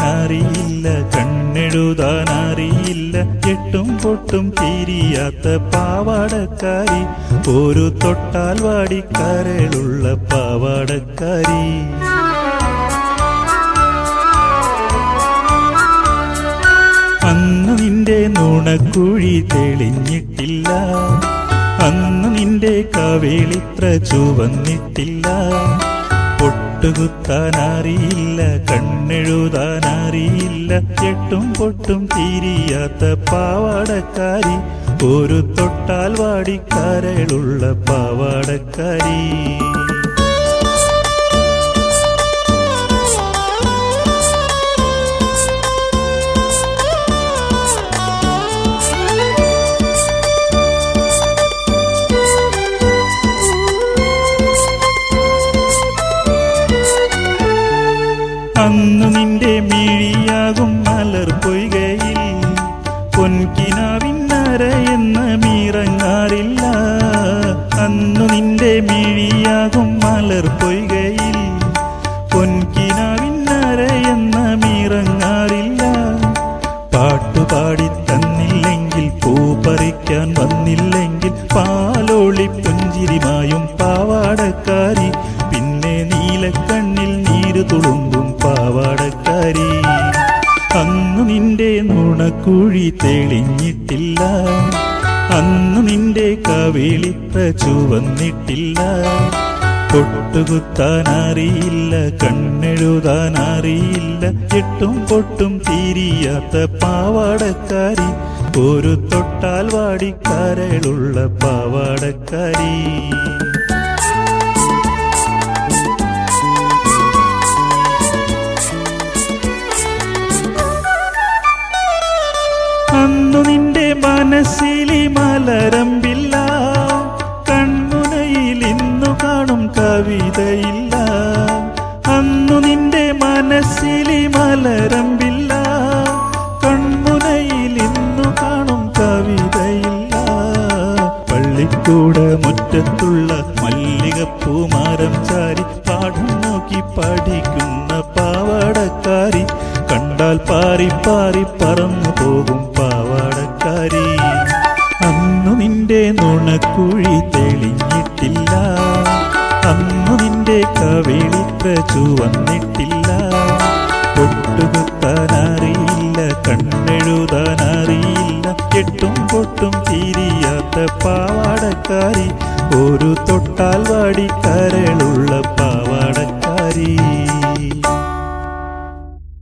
അറിയില്ല കണ്ണെഴുതാൻ അറിയില്ല എട്ടും പൊട്ടും തിരിയാത്ത പാവാടക്കാരി ഒരു തൊട്ടാൽ വാടിക്കരളുള്ള പാവാടക്കാരി അന്ന് നിന്റെ നുണക്കുഴി തെളിഞ്ഞിട്ടില്ല അന്ന് നിന്റെ കവേളിത്ര ചുവന്നിട്ടില്ല പൊട്ടുകുത്താൻ അറിയില്ല കണ്ണെഴുതാൻ അറിയില്ല എട്ടും പൊട്ടും തിരിയാത്ത പാവാടക്കാരി ഒരു തൊട്ടാൽ വാടിക്കരളുള്ള പാവാടക്കാരി അന്നു നിന്റെ മിഴിയാകും മലർ പൊയ്കയിൽ പൊൻകിനാവിന്നര എന്ന് മീറങ്ങാറില്ല അന്നു നിന്റെ മിഴിയാകും മലർ പൊയ്കയിൽ പൊൻകിനാവിന്നര എന്ന് മീറങ്ങാറില്ല പാട്ടുപാടി തന്നില്ലെങ്കിൽ പൂ പറിക്കാൻ വന്നില്ലെങ്കിൽ പാലോളി പുഞ്ചിരിമായും പാവാടക്കാരി പിന്നെ നീലക്കണ്ണിൽ നീര് തുളുമ്പും പാവാടക്കാരി അന്നു നിന്റെ നുണക്കുഴി തെളിഞ്ഞിട്ടില്ല അന്നു നിന്റെ കവിളിത്ര ചുവന്നിട്ടില്ല പൊട്ടുകുത്താൻ അറിയില്ല കണ്ണെഴുതാൻ അറിയില്ല എട്ടും പൊട്ടും തിരിയാത്ത പാവാടക്കാരി ഒരു തൊട്ടാൽ വാടിക്കരളുള്ള പാവാടക്കാരി അന്നു നിന്റെ മനസ്സിലി മലരമ്പില്ല കൺമുനയിൽ ഇന്നു കാണും കവിതയില്ല അന്നു നിന്റെ മനസ്സിലി മലരമ്പില്ല കൺമുനയിൽ ഇന്നു കാണും കവിതയില്ല പള്ളിക്കൂട മുറ്റത്തുള്ള മല്ലികപ്പൂമാരം ചാരി പാഠം നോക്കി പഠിക്കുന്ന പാവാടക്കാരി കണ്ടാൽ പാറി പാറി പറന്നു പോകും പാവാടക്കാരി അന്നു നിന്റെ നുണക്കുഴി തെളിഞ്ഞിട്ടില്ല അന്നു നിന്റെ കവിളിത്ര ചുവന്നിട്ടില്ല പൊട്ടുകുത്താൻ അറിയില്ല കണ്ണെഴുതാൻ അറിയില്ല എട്ടും പൊട്ടും തിരിയാത്ത പാവാടക്കാരി ഒരു തൊട്ടാൽ വാടി കരളുള്ള